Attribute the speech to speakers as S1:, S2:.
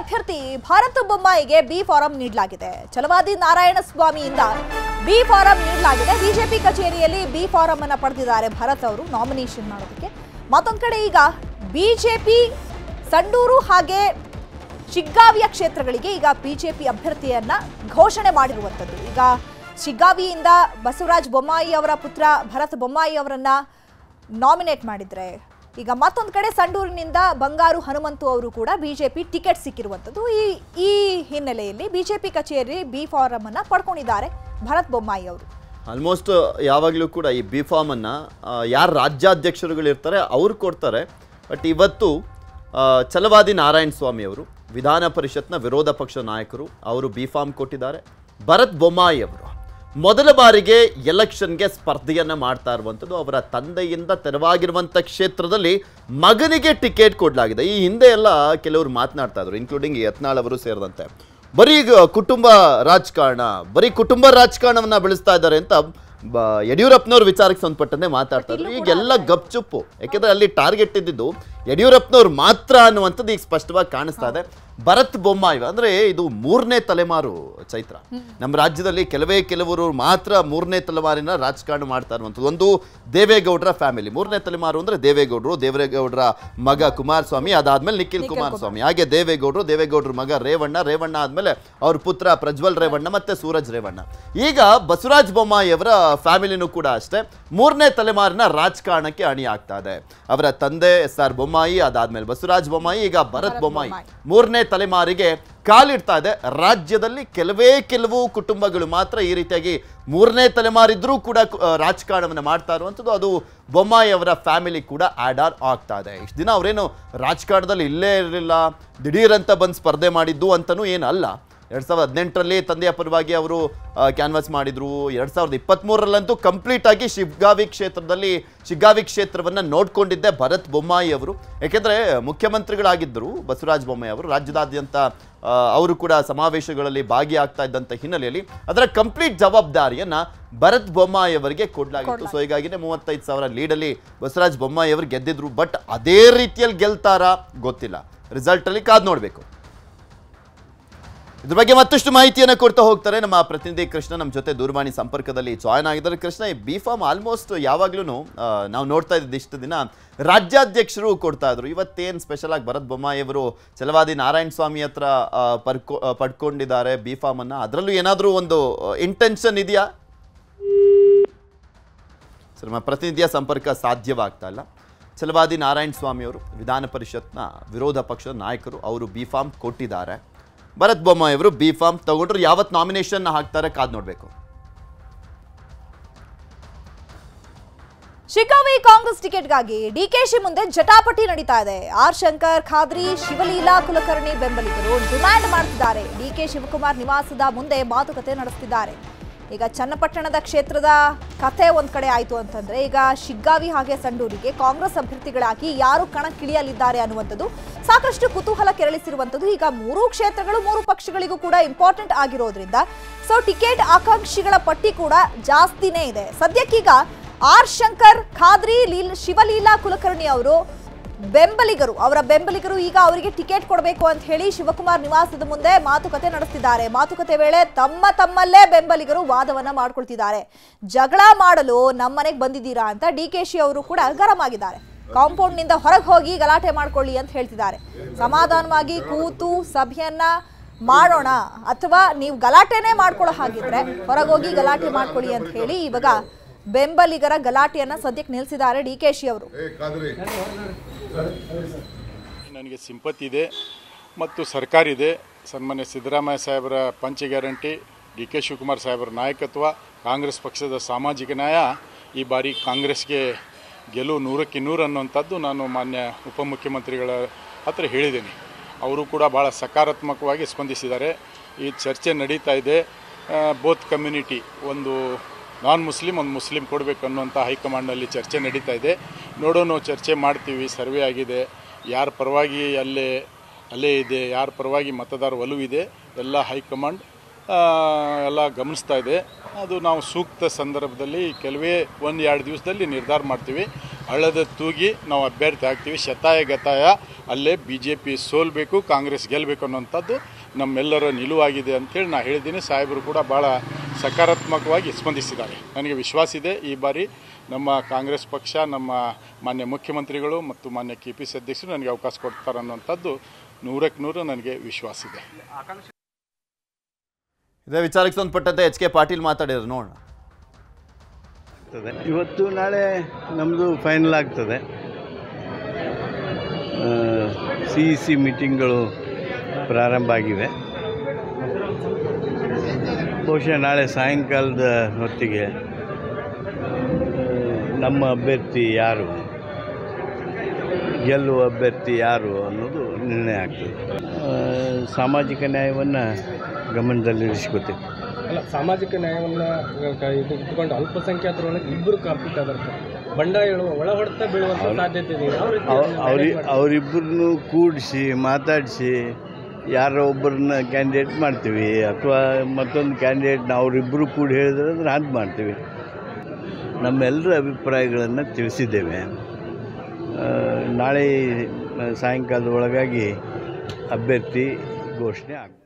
S1: ಅಭ್ಯರ್ಥಿ Bharat ಬೊಮ್ಮಾಯಿಗೆ B form ನೀಡಲಾಗಿದೆ ಛಲವಾದಿ ನಾರಾಯಣ ಸ್ವಾಮಿಯಿಂದ ಬಿ ಫಾರಂ ನೀಡಲಾಗಿದೆ ಬಿಜೆಪಿ ಕಚೇರಿಯಲ್ಲಿ ಬಿ ಫಾರಂ ಅನ್ನ ಪಡೆದಿದ್ದಾರೆ ಭರತ್ ಅವರು ನಾಮಿನೇಷನ್ ಮಾಡೋದಕ್ಕೆ ಮತ್ತೊಂದ್ ಕಡೆ ಈಗ ಬಿಜೆಪಿ ಸಂಡೂರು ಹಾಗೆ ಶಿಗ್ಗಾವಿಯ ಕ್ಷೇತ್ರಗಳಿಗೆ ಈಗ ಬಿಜೆಪಿ ಅಭ್ಯರ್ಥಿಯನ್ನ ಘೋಷಣೆ ಮಾಡಿರುವಂಥದ್ದು ಈಗ ಶಿಗ್ಗಾವಿಯಿಂದ ಬಸವರಾಜ ಬೊಮ್ಮಾಯಿ ಅವರ ಪುತ್ರ ಭರತ್ ಬೊಮ್ಮಾಯಿ ಅವರನ್ನ ನಾಮಿನೇಟ್ ಮಾಡಿದ್ರೆ ಈಗ ಮತ್ತೊಂದು ಕಡೆ ಸಂಡೂರಿನಿಂದ ಬಂಗಾರು ಹನುಮಂತು ಅವರು ಕೂಡ ಬಿಜೆಪಿ ಟಿಕೆಟ್ ಸಿಕ್ಕಿರುವಂಥದ್ದು ಈ ಈ ಹಿನ್ನೆಲೆಯಲ್ಲಿ ಬಿಜೆಪಿ ಕಚೇರಿ ಬಿ ಫಾರಂ ಅನ್ನ ಪಡ್ಕೊಂಡಿದ್ದಾರೆ ಭರತ್ ಬೊಮ್ಮಾಯಿ ಅವರು
S2: ಆಲ್ಮೋಸ್ಟ್ ಯಾವಾಗಲೂ ಕೂಡ ಈ ಬಿ ಫಾರ್ಮನ್ನು ಯಾರು ರಾಜ್ಯಾಧ್ಯಕ್ಷರುಗಳು ಇರ್ತಾರೆ ಅವ್ರು ಕೊಡ್ತಾರೆ ಬಟ್ ಇವತ್ತು ಆ, ಛಲವಾದಿ ನಾರಾಯಣ ಸ್ವಾಮಿ ಅವರು ವಿಧಾನ ಪರಿಷತ್ನ ವಿರೋಧ ಪಕ್ಷ ನಾಯಕರು ಅವರು ಬಿ ಫಾರ್ಮ್ ಕೊಟ್ಟಿದ್ದಾರೆ ಭರತ್ ಬೊಮ್ಮಾಯಿ ಅವರು ಮೊದಲ ಬಾರಿಗೆ ಎಲೆಕ್ಷನ್ಗೆ ಸ್ಪರ್ಧೆಯನ್ನು ಮಾಡ್ತಾ ಇರುವಂಥದ್ದು ಅವರ ತಂದೆಯಿಂದ ತೆರವಾಗಿರುವಂಥ ಕ್ಷೇತ್ರದಲ್ಲಿ ಮಗನಿಗೆ ಟಿಕೆಟ್ ಕೊಡಲಾಗಿದೆ ಈ ಹಿಂದೆ ಎಲ್ಲ ಕೆಲವರು ಮಾತನಾಡ್ತಾ ಇದ್ರು ಇನ್ಕ್ಲೂಡಿಂಗ್ ಯತ್ನಾಳ್ ಅವರು ಸೇರಿದಂತೆ ಬರೀ ಈಗ ಕುಟುಂಬ ರಾಜಕಾರಣ ಬರೀ ಕುಟುಂಬ ರಾಜಕಾರಣವನ್ನ ಬೆಳೆಸ್ತಾ ಇದ್ದಾರೆ ಅಂತ ಬ- ಯಡಿಯೂರಪ್ಪನವ್ರ ವಿಚಾರಕ್ಕೆ ಸಂಬಂಧಪಟ್ಟಂತೆ ಮಾತಾಡ್ತಾ ಇದ್ರು ಈಗೆಲ್ಲ ಗಪ್ಚುಪ್ಪು ಯಾಕೆಂದ್ರೆ ಅಲ್ಲಿ ಟಾರ್ಗೆಟ್ ಇದ್ದಿದ್ದು ಯಡಿಯೂರಪ್ಪನವ್ರು ಮಾತ್ರ ಅನ್ನುವಂಥದ್ದು ಈಗ ಸ್ಪಷ್ಟವಾಗಿ ಕಾಣಿಸ್ತಾ ಇದೆ ಭರತ್ ಬೊಮ್ಮಾಯಿ ಅಂದ್ರೆ ಇದು ಮೂರನೇ ತಲೆಮಾರು ಚೈತ್ರ ನಮ್ಮ ರಾಜ್ಯದಲ್ಲಿ ಕೆಲವೇ ಕೆಲವರು ಮಾತ್ರ ಮೂರನೇ ತಲೆಮಾರಿನ ರಾಜಕಾರಣ ಮಾಡ್ತಾ ಇರುವಂಥದ್ದು ಒಂದು ದೇವೇಗೌಡರ ಫ್ಯಾಮಿಲಿ ಮೂರನೇ ತಲೆಮಾರು ಅಂದ್ರೆ ದೇವೇಗೌಡರು ದೇವೇಗೌಡರ ಮಗ ಕುಮಾರಸ್ವಾಮಿ ಅದಾದ್ಮೇಲೆ ನಿಖಿಲ್ ಕುಮಾರಸ್ವಾಮಿ ಹಾಗೆ ದೇವೇಗೌಡರು ದೇವೇಗೌಡರ ಮಗ ರೇವಣ್ಣ ರೇವಣ್ಣ ಆದ್ಮೇಲೆ ಅವ್ರ ಪುತ್ರ ಪ್ರಜ್ವಲ್ ರೇವಣ್ಣ ಮತ್ತೆ ಸೂರಜ್ ರೇವಣ್ಣ ಈಗ ಬಸವರಾಜ ಬೊಮ್ಮಾಯಿ ಅವರ ಫ್ಯಾಮಿಲಿನೂ ಕೂಡ ಅಷ್ಟೇ ಮೂರನೇ ತಲೆಮಾರಿನ ರಾಜಕಾರಣಕ್ಕೆ ಅಣಿ ಆಗ್ತಾ ಇದೆ ಅವರ ತಂದೆ ಎಸ್ ಆರ್ ಬೊಮ್ಮಾಯಿ ಅದಾದ್ಮೇಲೆ ಬಸವರಾಜ ಬೊಮ್ಮಾಯಿ ಈಗ ಭರತ್ ಬೊಮ್ಮಾಯಿ ಮೂರನೇ ತಲೆಮಾರಿಗೆ ಕಾಲಿಡ್ತಾ ಇದೆ ರಾಜ್ಯದಲ್ಲಿ ಕೆಲವೇ ಕೆಲವು ಕುಟುಂಬಗಳು ಮಾತ್ರ ಈ ರೀತಿಯಾಗಿ ಮೂರನೇ ತಲೆಮಾರಿದ್ರೂ ಕೂಡ ಕು- ಆ, ರಾಜಕಾರಣವನ್ನು ಮಾಡ್ತಾ ಇರುವಂಥದ್ದು ಅದು ಬೊಮ್ಮಾಯಿ ಅವರ ಫ್ಯಾಮಿಲಿ ಕೂಡ ಆಡ್ ಆನ್ ಆಗ್ತಾ ಇದೆ ಇಷ್ಟು ದಿನ ಅವರೇನು ರಾಜಕಾರಣದಲ್ಲಿ ಇಲ್ಲೇ ಇರಲಿಲ್ಲ ದಿಢೀರಂತ ಬಂದು ಸ್ಪರ್ಧೆ ಮಾಡಿದ್ದು ಅಂತನೂ ಏನಲ್ಲ ಎರಡ್ ಸಾವಿರದ ಹದಿನೆಂಟರಲ್ಲಿ ತಂದೆಯ ಪರವಾಗಿ ಅವರು ಕ್ಯಾನ್ವಾಸ್ ಮಾಡಿದ್ರು ಎರಡ್ ಸಾವಿರದ ಇಪ್ಪತ್ತ್ಮೂರರಲ್ಲಂತೂ ಕಂಪ್ಲೀಟ್ ಆಗಿ ಶಿಗ್ಗಾವಿ ಕ್ಷೇತ್ರದಲ್ಲಿ ಶಿಗ್ಗಾವಿ ಕ್ಷೇತ್ರವನ್ನ ನೋಡ್ಕೊಂಡಿದ್ದೆ ಭರತ್ ಬೊಮ್ಮಾಯಿ ಅವರು ಯಾಕೆಂದ್ರೆ ಮುಖ್ಯಮಂತ್ರಿಗಳಾಗಿದ್ದರು ಬಸವರಾಜ ಬೊಮ್ಮಾಯಿ ಅವರು ರಾಜ್ಯದಾದ್ಯಂತ ಆ, ಅವರು ಕೂಡ ಸಮಾವೇಶಗಳಲ್ಲಿ ಭಾಗಿಯಾಗ್ತಾ ಇದ್ದಂಥ ಹಿನ್ನೆಲೆಯಲ್ಲಿ ಅದರ ಕಂಪ್ಲೀಟ್ ಜವಾಬ್ದಾರಿಯನ್ನ ಭರತ್ ಬೊಮ್ಮಾಯಿ ಅವರಿಗೆ ಕೊಡಲಾಗಿತ್ತು ಸೊ ಹೀಗಾಗಿನೇ ಮೂವತ್ತೈದು ಸಾವಿರ ಲೀಡಲ್ಲಿ ಬಸವರಾಜ ಬೊಮ್ಮಾಯಿ ಅವರು ಗೆದ್ದಿದ್ರು ಬಟ್ ಅದೇ ರೀತಿಯಲ್ಲಿ ಗೆಲ್ತಾರಾ ಗೊತ್ತಿಲ್ಲ ರಿಸಲ್ಟ್ ಅಲ್ಲಿ ಕಾದ್ ನೋಡಬೇಕು ಇದ್ರ ಬಗ್ಗೆ ಮತ್ತಷ್ಟು ಮಾಹಿತಿಯನ್ನು ಕೊಡ್ತಾ ಹೋಗ್ತಾರೆ ನಮ್ಮ ಪ್ರತಿನಿಧಿ ಕೃಷ್ಣ ನಮ್ಮ ಜೊತೆ ದೂರವಾಣಿ ಸಂಪರ್ಕದಲ್ಲಿ ಜಾಯ್ನ್ ಆಗಿದ್ದಾರೆ ಕೃಷ್ಣ ಈ ಬಿ ಫಾರ್ಮ್ ಆಲ್ಮೋಸ್ಟ್ ಯಾವಾಗ್ಲೂ ನಾವು ನೋಡ್ತಾ ಇದ್ದಿದ್ದು ಇಷ್ಟು ದಿನ ರಾಜ್ಯಾಧ್ಯಕ್ಷರು ಕೊಡ್ತಾ ಇದ್ರು ಇವತ್ತೇನು ಸ್ಪೆಷಲ್ ಆಗಿ ಭರತ್ ಬೊಮ್ಮಾಯಿ ಅವರು ಛಲವಾದಿ ನಾರಾಯಣ ಸ್ವಾಮಿ ಹತ್ರ ಆ, ಪಡ್ಕೊ ಆ, ಪಡ್ಕೊಂಡಿದ್ದಾರೆ ಬಿ ಫಾರ್ಮ್ ಅನ್ನ ಅದರಲ್ಲೂ ಏನಾದರೂ ಒಂದು ಇಂಟೆನ್ಷನ್ ಇದೆಯಾ ಸರ್ ನಮ್ಮ ಪ್ರತಿನಿಧಿಯ ಸಂಪರ್ಕ ಸಾಧ್ಯವಾಗ್ತಾ ಇಲ್ಲ ಛಲವಾದಿ ನಾರಾಯಣ ಸ್ವಾಮಿ ಅವರು ವಿಧಾನ ಪರಿಷತ್ನ ವಿರೋಧ ಪಕ್ಷದ ನಾಯಕರು ಅವರು ಬಿ ಫಾರ್ಮ್ ಕೊಟ್ಟಿದ್ದಾರೆ ಭರತ್ ಬೊಮ್ಮಾಯಿ ಅವರು ಬಿ ಫಾರ್ಮ್ ತಗೊಂಡ್ರು ಯಾವತ್ತು ನಾಮಿನೇಷನ್ ಹಾಕ್ತಾರೆ ಕಾದ್ ನೋಡಬೇಕು
S1: ಶಿಗ್ಗಾವಿ ಕಾಂಗ್ರೆಸ್ ಟಿಕೆಟ್ಗಾಗಿ ಡಿಕೆಶಿ ಮುಂದೆ ಜಟಾಪಟಿ ನಡೀತಾ ಇದೆ ಆರ್ ಶಂಕರ್ ಖಾದ್ರಿ ಶಿವಲೀಲಾ ಕುಲಕರ್ಣಿ ಬೆಂಬಲಿಗರು ಡಿಮ್ಯಾಂಡ್ ಮಾಡ್ತಿದ್ದಾರೆ ಡಿಕೆ ಶಿವಕುಮಾರ್ ನಿವಾಸದ ಮುಂದೆ ಮಾತುಕತೆ ನಡೆಸ್ತಿದ್ದಾರೆ ಈಗ ಚನ್ನಪಟ್ಟಣದ ಕ್ಷೇತ್ರದ ಕಥೆ ಒಂದ್ ಕಡೆ ಆಯ್ತು ಅಂತಂದ್ರೆ ಈಗ ಶಿಗ್ಗಾವಿ ಹಾಗೆ ಸಂಡೂರಿಗೆ ಕಾಂಗ್ರೆಸ್ ಅಭ್ಯರ್ಥಿಗಳಾಗಿ ಯಾರು ಕಣಕ್ಕಿಳಿಯಲಿದ್ದಾರೆ ಅನ್ನುವಂಥದ್ದು ಸಾಕಷ್ಟು ಕುತೂಹಲ ಕೆರಳಿಸಿರುವಂಥದ್ದು ಈಗ ಮೂರೂ ಕ್ಷೇತ್ರಗಳು ಮೂರು ಪಕ್ಷಗಳಿಗೂ ಕೂಡ ಇಂಪಾರ್ಟೆಂಟ್ ಆಗಿರೋದ್ರಿಂದ ಸೊ ಟಿಕೆಟ್ ಆಕಾಂಕ್ಷಿಗಳ ಪಟ್ಟಿ ಕೂಡ ಜಾಸ್ತಿನೇ ಇದೆ ಸದ್ಯಕ್ಕೀಗ ಆರ್ ಶಂಕರ್ ಖಾದ್ರಿ ಲೀಲ್ ಶಿವಲೀಲಾ ಕುಲಕರ್ಣಿ ಅವರು ಬೆಂಬಲಿಗರು ಅವರ ಬೆಂಬಲಿಗರು ಈಗ ಅವರಿಗೆ ಟಿಕೆಟ್ ಕೊಡಬೇಕು ಅಂತ ಹೇಳಿ ಶಿವಕುಮಾರ್ ನಿವಾಸದ ಮುಂದೆ ಮಾತುಕತೆ ನಡೆಸ್ತಿದ್ದಾರೆ ಮಾತುಕತೆ ವೇಳೆ ತಮ್ಮ ತಮ್ಮಲ್ಲೇ ಬೆಂಬಲಿಗರು ವಾದವನ್ನ ಮಾಡ್ಕೊಳ್ತಿದ್ದಾರೆ ಜಗಳ ಮಾಡಲು ನಮ್ಮನೆಗೆ ಬಂದಿದ್ದೀರಾ ಅಂತ ಡಿ ಕೆ ಶಿ ಅವರು ಕೂಡ ಗರಂ ಆಗಿದ್ದಾರೆ ಕಾಂಪೌಂಡ್ ನಿಂದ ಹೊರಗೆ ಹೋಗಿ ಗಲಾಟೆ ಮಾಡ್ಕೊಳ್ಳಿ ಅಂತ ಹೇಳ್ತಿದ್ದಾರೆ ಸಮಾಧಾನವಾಗಿ ಕೂತು ಸಭೆಯನ್ನ ಮಾಡೋಣ ಅಥವಾ ನೀವು ಗಲಾಟೆನೇ ಮಾಡ್ಕೊಳ್ಳೋ ಹಾಗಿದ್ರೆ ಹೊರಗೋಗಿ ಗಲಾಟೆ ಮಾಡ್ಕೊಳ್ಳಿ ಅಂತ ಹೇಳಿ ಇವಾಗ ಬೆಂಬಲಿಗರ ಗಲಾಟೆಯನ್ನ ಸದ್ಯಕ್ಕೆ ನಿಲ್ಲಿಸಿದ್ದಾರೆ ಡಿ ಕೆ ಶಿ ಅವರು
S3: ನನಗೆ ಸಿಂಪತಿ ಇದೆ ಮತ್ತು ಸರ್ಕಾರ ಇದೆ ಸನ್ಮಾನ್ಯ ಸಿದ್ದರಾಮಯ್ಯ ಸಾಹೇಬರ ಪಂಚ ಗ್ಯಾರಂಟಿ ಡಿ ಕೆ ಶಿವಕುಮಾರ್ ಸಾಹೇಬರ ನಾಯಕತ್ವ ಕಾಂಗ್ರೆಸ್ ಪಕ್ಷದ ಸಾಮಾಜಿಕ ನ್ಯಾಯ ಈ ಬಾರಿ ಕಾಂಗ್ರೆಸ್ಗೆ ಗೆಲುವು ನೂರಕ್ಕೆ ನೂರು ಅನ್ನುವಂಥದ್ದು ನಾನು ಮಾನ್ಯ ಉಪಮುಖ್ಯಮಂತ್ರಿಗಳ ಹತ್ರ ಹೇಳಿದ್ದೀನಿ ಅವರು ಕೂಡ ಭಾಳ ಸಕಾರಾತ್ಮಕವಾಗಿ ಸ್ಪಂದಿಸಿದ್ದಾರೆ ಈ ಚರ್ಚೆ ನಡೀತಾ ಇದೆ ಬೋತ್ ಕಮ್ಯುನಿಟಿ ಒಂದು ನಾನ್ ಮುಸ್ಲಿಂ ಒಂದು ಮುಸ್ಲಿಂ ಕೊಡಬೇಕು ಅನ್ನುವಂಥ ಹೈಕಮಾಂಡ್ನಲ್ಲಿ ಚರ್ಚೆ ನಡೀತಾ ಇದೆ ನೋಡೋಣ ಚರ್ಚೆ ಮಾಡ್ತೀವಿ ಸರ್ವೆ ಆಗಿದೆ ಯಾರ ಪರವಾಗಿ ಅಲ್ಲೇ ಅಲ್ಲೇ ಇದೆ ಯಾರ ಪರವಾಗಿ ಮತದಾರ ಒಲವಿದೆ ಎಲ್ಲ ಹೈಕಮಾಂಡ್ ಆ, ಎಲ್ಲ ಗಮನಿಸ್ತಾ ಇದೆ ಅದು ನಾವು ಸೂಕ್ತ ಸಂದರ್ಭದಲ್ಲಿ ಕೆಲವೇ ಒಂದು ಎರಡು ದಿವಸದಲ್ಲಿ ನಿರ್ಧಾರ ಮಾಡ್ತೀವಿ ಹಳ್ಳದ ತೂಗಿ ನಾವು ಅಭ್ಯರ್ಥಿ ಆಗ್ತೀವಿ ಶತಾಯ ಗತಾಯ ಅಲ್ಲೇ ಬಿ ಜೆ ಪಿ ಸೋಲ್ಬೇಕು ಕಾಂಗ್ರೆಸ್ ಗೆಲ್ಲಬೇಕು ಅನ್ನೋಂಥದ್ದು ನಮ್ಮೆಲ್ಲರ ನಿಲುವಾಗಿದೆ ಅಂತೇಳಿ ನಾನು ಹೇಳಿದ್ದೀನಿ ಸಾಹೇಬರು ಕೂಡ ಭಾಳ ಸಕಾರಾತ್ಮಕವಾಗಿ ಸ್ಪಂದಿಸಿದ್ದಾರೆ ನನಗೆ ವಿಶ್ವಾಸ ಇದೆ ಈ ಬಾರಿ ನಮ್ಮ ಕಾಂಗ್ರೆಸ್ ಪಕ್ಷ ನಮ್ಮ ಮಾನ್ಯ ಮುಖ್ಯಮಂತ್ರಿಗಳು ಮತ್ತು ಮಾನ್ಯ ಕೆ ಪಿ ಸಿ ಅಧ್ಯಕ್ಷರು ನನಗೆ ಅವಕಾಶ ಕೊಡ್ತಾರೆ ಅನ್ನೋಂಥದ್ದು ನೂರಕ್ಕೆ ನೂರು ನನಗೆ ವಿಶ್ವಾಸ ಇದೆ
S2: ಇದೇ ವಿಚಾರಕ್ಕೆ ಸಂಬಂಧಪಟ್ಟಂತೆ ಎಚ್ ಕೆ ಪಾಟೀಲ್ ಮಾತಾಡಿದ್ರು ನೋಡೋಣ
S4: ಆಗ್ತದೆ ಇವತ್ತು ನಾಳೆ ನಮ್ಮದು ಫೈನಲ್ ಆಗ್ತದೆ ಸಿ ಇ ಸಿ ಮೀಟಿಂಗ್ಗಳು ಪ್ರಾರಂಭ ಆಗಿವೆ ಬಹುಶಃ ನಾಳೆ ಸಾಯಂಕಾಲದ ಹೊತ್ತಿಗೆ ಆ, ನಮ್ಮ ಅಭ್ಯರ್ಥಿ ಯಾರು ಗೆಲ್ಲುವ ಅಭ್ಯರ್ಥಿ ಯಾರು ಅನ್ನೋದು ನಿರ್ಣಯ ಆಗ್ತದೆ ಆ, ಸಾಮಾಜಿಕ ನ್ಯಾಯವನ್ನು ಗಮನದಲ್ಲಿರಿಸ್ಕೋತೀವಿ
S5: ಅಲ್ಲ ಸಾಮಾಜಿಕ ನ್ಯಾಯವನ್ನು ಕ- ಇದು ಇಟ್ಕೊಂಡು ಅಲ್ಪಸಂಖ್ಯಾತರೊಳಗೆ ಇಬ್ಬರು ಕಾಂಪಿಟ್ ಅದಾರ ಸರ್ ಬಂಡಾಯ ಹೇಳುವ ಒಳ ಹೊಡೆತ ಬೀಳುವಂತ ಸಾಧ್ಯತೆ ಇದೆ ಯಾವ ರೀತಿ ಅದನ್ನ
S4: ಅವ್ರಿ
S5: manage ಮಾಡ್ತೀರಾ?
S4: ಅವರಿಬ್ಬರನ್ನು ಕೂಡಿಸಿ ಮಾತಾಡಿಸಿ ಯಾರೋ ಒಬ್ಬರನ್ನ ಕ್ಯಾಂಡಿಡೇಟ್ ಮಾಡ್ತೀವಿ ಅಥವಾ ಮತ್ತೊಂದು ಕ್ಯಾಂಡಿಡೇಟ್ನ ಅವರಿಬ್ಬರು ಕೂಡಿ ಹೇಳಿದ್ರೆ ಅಂದ್ರೆ ಅದು ಮಾಡ್ತೀವಿ ನಮ್ಮೆಲ್ಲರ ಅಭಿಪ್ರಾಯಗಳನ್ನು ತಿಳಿಸಿದ್ದೇವೆ ಆ, ನಾಳೆ ಸಾಯಂಕಾಲದ ಒಳಗಾಗಿ ಅಭ್ಯರ್ಥಿ ಘೋಷಣೆ ಆಗ್ತದೆ